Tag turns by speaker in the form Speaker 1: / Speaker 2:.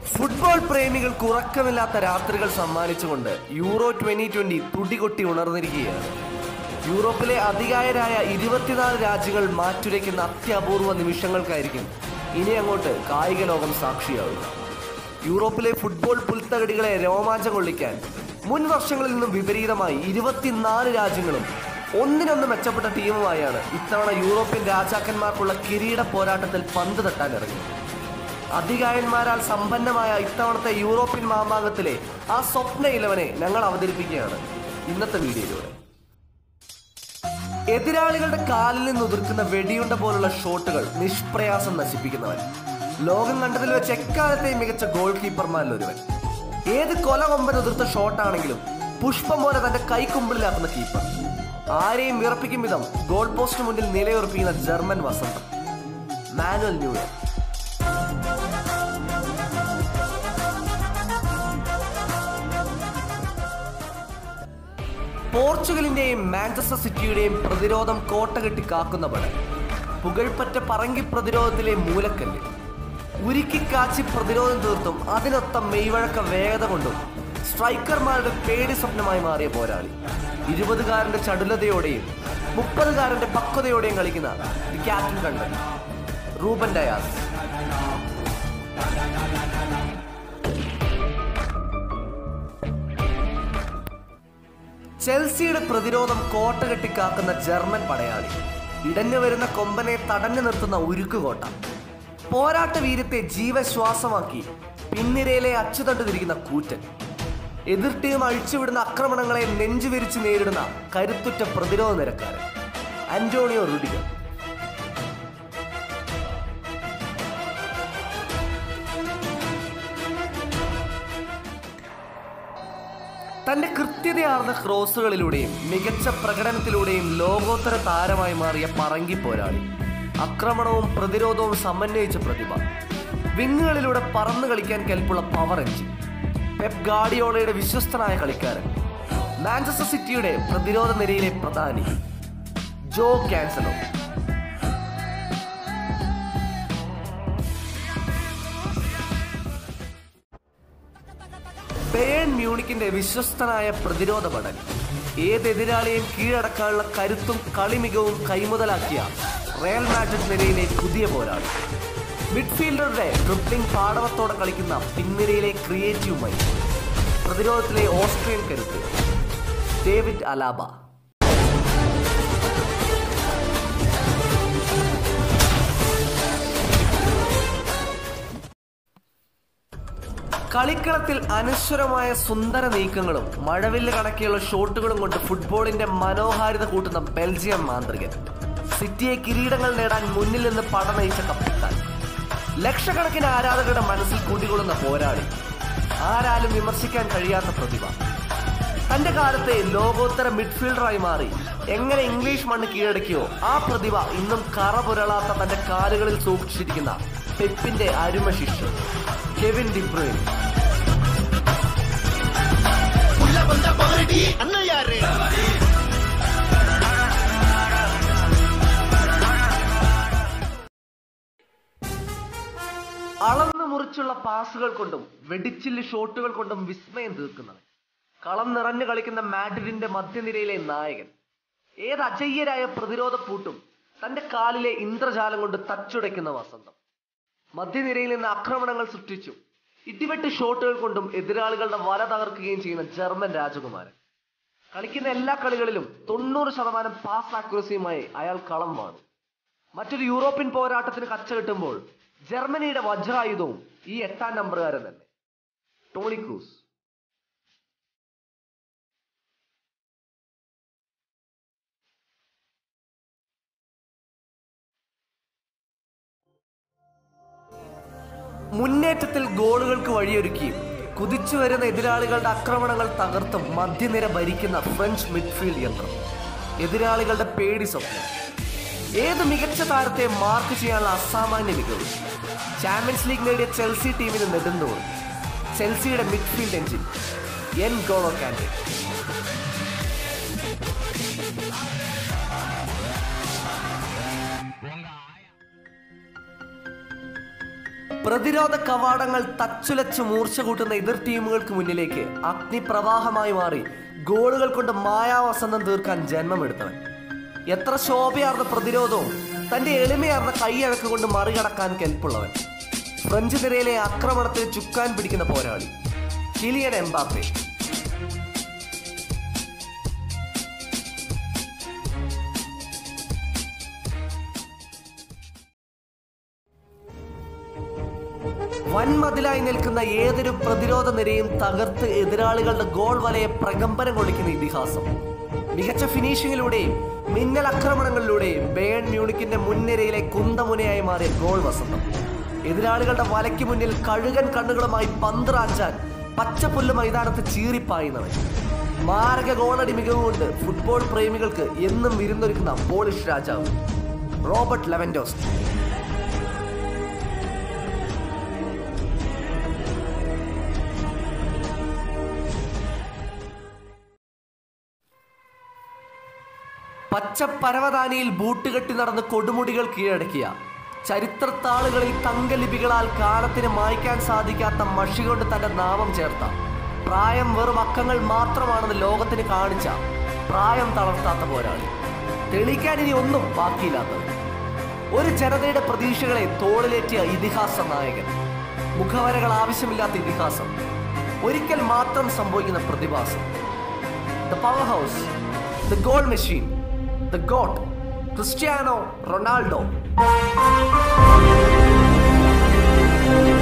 Speaker 1: football പ്രേമികൾക്ക് ഉറക്കമില്ലാത്ത രാത്രികൾ സമ്മാനിച്ചുകൊണ്ട് യൂറോ ട്വന്റി ട്വന്റി തുടികൊട്ടി ഉണർന്നിരിക്കുകയാണ് യൂറോപ്പിലെ അധികായരായ ഇരുപത്തിനാല് രാജ്യങ്ങൾ മാറ്റുരയ്ക്കുന്ന അത്യപൂർവ നിമിഷങ്ങൾക്കായിരിക്കും ഇനി അങ്ങോട്ട് കായിക ലോകം സാക്ഷിയാവുക യൂറോപ്പിലെ ഫുട്ബോൾ പുൽത്തകടികളെ രോമാഞ്ചം കൊള്ളിക്കാൻ മുൻ വർഷങ്ങളിൽ നിന്നും വിപരീതമായി ഇരുപത്തിനാല് രാജ്യങ്ങളും ഒന്നിനൊന്ന് മെച്ചപ്പെട്ട ടീമുമായാണ് ഇത്തവണ യൂറോപ്യൻ രാജാക്കന്മാർക്കുള്ള കിരീട പോരാട്ടത്തിൽ പന്ത് തട്ടാൻ ഇറങ്ങി അധികായന്മാരാൽ സമ്പന്നമായ ഇത്തവണത്തെ യൂറോപ്യൻ മാമാങ്കത്തിലെ ആ സ്വപ്ന ഇലവനെ ഞങ്ങൾ അവതരിപ്പിക്കുകയാണ് ഇന്നത്തെ വീഡിയോയിലൂടെ എതിരാളികളുടെ കാലിൽ നിന്ന് ഉതിർക്കുന്ന വെടിയുണ്ട പോലുള്ള ഷോട്ടുകൾ നിഷ്പ്രയാസം നശിപ്പിക്കുന്നവൻ ലോകം കണ്ടതിൽ വെച്ച് എക്കാലത്തെയും മികച്ച ഗോൾ കീപ്പർമാരിൽ ഒരുവൻ ഏത് കൊല കൊമ്പൻ ഉതിർത്ത ഷോട്ടാണെങ്കിലും പുഷ്പം പോലെ തന്റെ കൈക്കുമ്പിളിലാക്കുന്ന കീപ്പർ ആരെയും വിറപ്പിക്കും വിധം ഗോൾ പോസ്റ്റ് മുന്നിൽ നിലയുറപ്പിക്കുന്ന ജർമ്മൻ വസന്തം മാനുവൽ ന്യൂയർ പോർച്ചുഗലിന്റെയും മാഞ്ചസ്റ്റർ സിറ്റിയുടെയും പ്രതിരോധം കോട്ട കെട്ടി കാക്കുന്ന പടം പുകഴ്പറ്റ പറങ്കി പ്രതിരോധത്തിലെ മൂലക്കല്ല് ഉരുക്കി കാച്ചി പ്രതിരോധം തീർത്തും അതിനൊത്ത മെയ്വഴക്ക വേഗത കൊണ്ടും സ്ട്രൈക്കർമാരുടെ പേടി സ്വപ്നമായി മാറിയ പോരാളി ഇരുപതുകാരന്റെ ചടുലതയോടെയും മുപ്പതുകാരന്റെ പക്വതയോടെയും കളിക്കുന്ന ദി ക്യാപ്റ്റൻ കണ്ടൻ റൂബൻ ഡയാസ് ചെൽസിയുടെ പ്രതിരോധം കോട്ട കെട്ടിക്കാക്കുന്ന ജർമ്മൻ പടയാളി ഇടഞ്ഞു വരുന്ന കൊമ്പനെ തടഞ്ഞു നിർത്തുന്ന ഉരുക്കുകോട്ട പോരാട്ട വീര്യത്തെ ജീവശ്വാസമാക്കി പിൻനിരയിലെ അച്ചുതണ്ട് തിരിക്കുന്ന കൂറ്റൻ എതിർ ടീം അഴിച്ചുവിടുന്ന ആക്രമണങ്ങളെ നെഞ്ചുവിരിച്ച് നേരിടുന്ന കരുത്തുറ്റ പ്രതിരോധ നിരക്കാരൻ അന്റോണിയോ റുഡിഗർ തന്റെ കൃത്യതയാർന്ന ക്രോസുകളിലൂടെയും മികച്ച പ്രകടനത്തിലൂടെയും ലോകോത്തര താരമായി മാറിയ പറങ്കി പോരാളി ആക്രമണവും പ്രതിരോധവും സമന്വയിച്ച പ്രതിഭ വിങ്ങുകളിലൂടെ പറന്നു കളിക്കാൻ കെൽപ്പുള്ള പവർ എഞ്ചിൻ പെപ് ഗാഡിയോളയുടെ വിശ്വസ്തനായ കളിക്കാരൻ മാഞ്ചസ്റ്റർ സിറ്റിയുടെ പ്രതിരോധ നിരയിലെ പ്രധാനി ജോ ക്യാൻസലോ ബേൺ മ്യൂണിക്കിന്റെ വിശ്വസ്തനായ പ്രതിരോധ പടൻ ഏത് എതിരാളിയെയും കീഴടക്കാനുള്ള കരുത്തും കളിമികവും കൈമുതലാക്കിയ റയൽ മാഡ്രിഡ് നിരയിലെ പുതിയ പോരാളി മിഡ്ഫീൽഡറുടെ ട്രിപ്ലിംഗ് പാടവത്തോടെ കളിക്കുന്ന പിൻനിരയിലെ ക്രിയേറ്റീവ് മൈൻഡ് പ്രതിരോധത്തിലെ ഓസ്ട്രിയൻ കരുത്ത് ഡേവിഡ് അലാബ കളിക്കളത്തിൽ അനശ്വരമായ സുന്ദര നീക്കങ്ങളും മഴവില്ല് കണക്കെയുള്ള ഷോട്ടുകളും കൊണ്ട് ഫുട്ബോളിന്റെ മനോഹാരിത കൂട്ടുന്ന ബെൽജിയം മാന്ത്രികൻ സിറ്റിയെ കിരീടങ്ങൾ നേടാൻ മുന്നിൽ നിന്ന് പടനയിച്ച കപ്പിത്താൻ ലക്ഷക്കണക്കിന് ആരാധകരുടെ മനസ്സിൽ കുടികൊള്ളുന്ന പോരാളി ആരാലും വിമർശിക്കാൻ കഴിയാത്ത പ്രതിഭ തന്റെ കാലത്തെ ലോകോത്തര മിഡ്ഫീൽഡറായി മാറി എങ്ങനെ ഇംഗ്ലീഷ് മണ്ണ് കീഴടക്കിയോ ആ പ്രതിഭ ഇന്നും കറ പുരളാത്ത തന്റെ കാലുകളിൽ സൂക്ഷിച്ചിരിക്കുന്ന പെപ്പിന്റെ അരുമ ശിഷ്യൻ കെവിൻ ഡിബ്രൂയിൻ
Speaker 2: உள்ள வந்த பாரடி அண்ணன் யாரு
Speaker 1: അളന്നു മുറിച്ചുള്ള പാസുകൾ കൊണ്ടും വെടിച്ചില്ല് ഷോട്ടുകൾ കൊണ്ടും വിസ്മയം തീർക്കുന്നവൻ കളം നിറഞ്ഞു കളിക്കുന്ന മാഡ്രിഡിന്റെ മധ്യനിരയിലെ നായകൻ ഏത് അജയ്യരായ പ്രതിരോധ പൂട്ടും തന്റെ കാലിലെ ഇന്ദ്രജാലം കൊണ്ട് തച്ചുടയ്ക്കുന്ന വസന്തം മധ്യനിരയിൽ നിന്ന് ആക്രമണങ്ങൾ സൃഷ്ടിച്ചു ഇടിവെട്ട് ഷോട്ടുകൾ കൊണ്ടും എതിരാളികളുടെ വല തകർക്കുകയും ചെയ്യുന്ന ജർമ്മൻ രാജകുമാരൻ കളിക്കുന്ന എല്ലാ കളികളിലും തൊണ്ണൂറ് ശതമാനം പാസ് ആക്യുറസിയുമായി അയാൾ കളം വാണു മറ്റൊരു യൂറോപ്യൻ പോരാട്ടത്തിന് കച്ച കിട്ടുമ്പോൾ ജർമ്മനിയുടെ വജ്രായുധവും ഈ എട്ടാം നമ്പറുകാരൻ തന്നെ ടോണി ക്രൂസ് മുന്നേറ്റത്തിൽ ഗോളുകൾക്ക് വഴിയൊരുക്കിയും കുതിച്ചു വരുന്ന എതിരാളികളുടെ ആക്രമണങ്ങൾ തകർത്തും മധ്യനിര ഭരിക്കുന്ന ഫ്രഞ്ച് മിഡ്ഫീൽഡ് യന്ത്രം എതിരാളികളുടെ പേടി സ്വപ്നം ഏത് മികച്ച താരത്തെ മാർക്ക് ചെയ്യാനുള്ള അസാമാന്യ മികവ് ചാമ്പ്യൻസ് ലീഗ് നേടിയ ചെൽസി ടീമിന് നെടുന്തോറും ചെൽസിയുടെ midfield engine N'Golo Kante പ്രതിരോധ കവാടങ്ങൾ തച്ചുലച്ച് മൂർച്ച കൂട്ടുന്ന എതിർ ടീമുകൾക്ക് മുന്നിലേക്ക് അഗ്നിപ്രവാഹമായി മാറി ഗോളുകൾ കൊണ്ട് മായാവസന്തം തീർക്കാൻ ജന്മമെടുത്തവൻ എത്ര ശോഭയാർന്ന പ്രതിരോധവും തന്റെ എളിമയാർന്ന കൈയഴക്ക് കൊണ്ട് മറികടക്കാൻ കെൽപ്പുള്ളവൻ ഫ്രഞ്ച് നിരയിലെ ആക്രമണത്തിൽ ചുക്കാൻ പിടിക്കുന്ന പോരാളി കിലിയൻ എംബാപ്പെ വൻമതിലായി നിൽക്കുന്ന ഏതൊരു പ്രതിരോധ നിരയും തകർത്ത് എതിരാളികളുടെ ഗോൾ വലയെ പ്രകമ്പനം കൊള്ളിക്കുന്ന ഇതിഹാസം മികച്ച ഫിനിഷിങ്ങിലൂടെയും മിന്നൽ ആക്രമണങ്ങളിലൂടെയും ബേൺ മ്യൂണിക്കിന്റെ മുൻനിരയിലെ കുന്തമുനയായി മാറിയ ഗോൾ വസന്തം എതിരാളികളുടെ വലയ്ക്ക് മുന്നിൽ കഴുകൻ കണ്ണുകളുമായി പന്തിറാച്ചാൻ പച്ചപ്പുല്ല് മൈതാനത്ത് ചീറിപ്പായുന്നവൻ മാരക ഗോളടി മികവ് കൊണ്ട് ഫുട്ബോൾ പ്രേമികൾക്ക് എന്നും വിരുന്നൊരുക്കുന്ന പോളിഷ് രാജാവ് റോബർട്ട് ലെവൻഡോസ് പച്ചപ്പരവതാനിയിൽ ബൂട്ട് കെട്ടി നടന്ന് കൊടുമുടികൾ കീഴടക്കിയ ചരിത്രത്താളുകളിൽ തങ്കലിപികളാൽ കാലത്തിന് മായ്ക്കാൻ സാധിക്കാത്ത മഷി കൊണ്ട് തന്റെ നാമം ചേർത്ത പ്രായം വെറും അക്കങ്ങൾ മാത്രമാണെന്ന് ലോകത്തിന് കാണിച്ച പ്രായം തളർത്താത്ത പോരാളി തെളിയിക്കാൻ ഇനി ഒന്നും ബാക്കിയില്ലാത്തത് ഒരു ജനതയുടെ പ്രതീക്ഷകളെ തോളിലേറ്റിയ ഇതിഹാസ നായകൻ മുഖവരകൾ ആവശ്യമില്ലാത്ത ഇതിഹാസം ഒരിക്കൽ മാത്രം സംഭവിക്കുന്ന പ്രതിഭാസം the powerhouse the goal machine the GOAT Cristiano Ronaldo